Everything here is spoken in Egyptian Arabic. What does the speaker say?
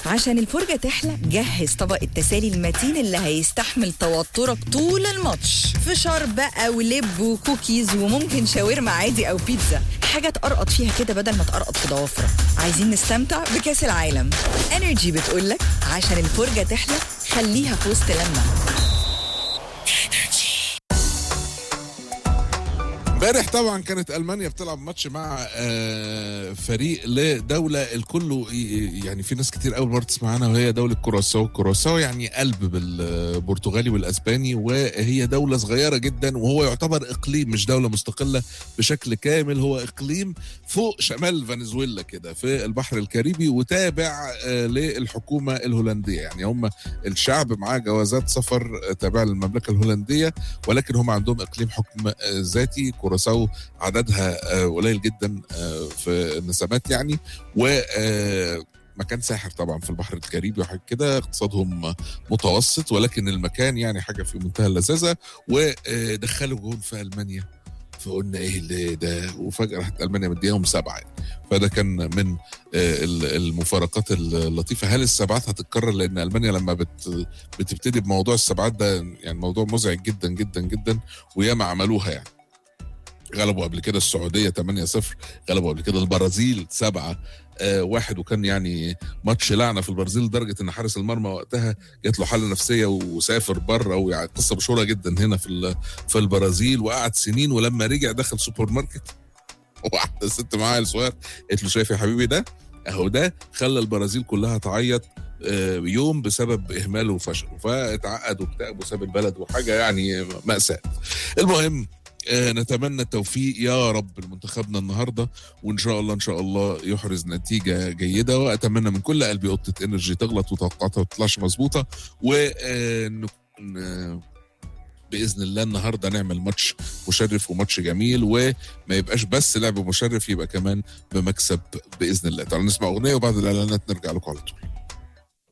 عشان الفرجة تحلى جهز طبق التسالي المتين اللي هيستحمل توترك طول الماتش فشار بقى ولب وكوكيز وممكن شاورما عادي أو بيتزا حاجة تقرقط فيها كده بدل ما تقرقط في ضوافرك عايزين نستمتع بكأس العالم انرجي بتقولك عشان الفرجة تحلى خليها في وسط لمة امبارح طبعا كانت المانيا بتلعب ماتش مع آه، فريق لدوله الكل يعني في ناس كتير قوي برضه تسمع عنها وهي دوله كوراساو كوراساو يعني قلب بالبرتغالي والاسباني وهي دوله صغيره جدا وهو يعتبر اقليم مش دوله مستقله بشكل كامل هو اقليم فوق شمال فنزويلا كده في البحر الكاريبي وتابع آه، للحكومه الهولنديه يعني هم الشعب معاه جوازات سفر آه، تابعه للمملكه الهولنديه ولكن هم عندهم اقليم حكم آه، ذاتي كوراساو عددها آه، قليل جدا آه، في النسمات يعني و آه، مكان ساحر طبعا في البحر الكاريبي وحاجه كده اقتصادهم متوسط ولكن المكان يعني حاجه في منتهى اللذاذه ودخلوا جون في المانيا فقلنا ايه اللي ده وفجاه راحت المانيا مديهم سبعه يعني. فده كان من آه، ال- المفارقات اللطيفه هل السبعات هتتكرر لان المانيا لما بت بتبتدي بموضوع السبعات ده يعني موضوع مزعج جدا جدا جدا وياما عملوها يعني غلبوا قبل كده السعوديه 8-0 غلبوا قبل كده البرازيل 7 آه واحد وكان يعني ماتش لعنه في البرازيل لدرجه ان حارس المرمى وقتها جات له حاله نفسيه وسافر بره ويعني قصه مشهوره جدا هنا في ال- في البرازيل وقعد سنين ولما رجع دخل سوبر ماركت واحده ست معاها الصغير قالت له شايف يا حبيبي ده اهو ده خلى البرازيل كلها تعيط آه، يوم بسبب اهماله وفشله فاتعقد واكتئب وساب البلد وحاجه يعني ماساه المهم آه، نتمنى التوفيق يا رب لمنتخبنا النهارده وان شاء الله ان شاء الله يحرز نتيجه جيده واتمنى من كل قلبي قطه انرجي تغلط وتوقعاتها ما تطلعش مظبوطه ونكون آه، باذن الله النهارده نعمل ماتش مشرف وماتش جميل وما يبقاش بس لعب مشرف يبقى كمان بمكسب باذن الله تعالوا نسمع اغنيه وبعد الاعلانات نرجع لكم على طول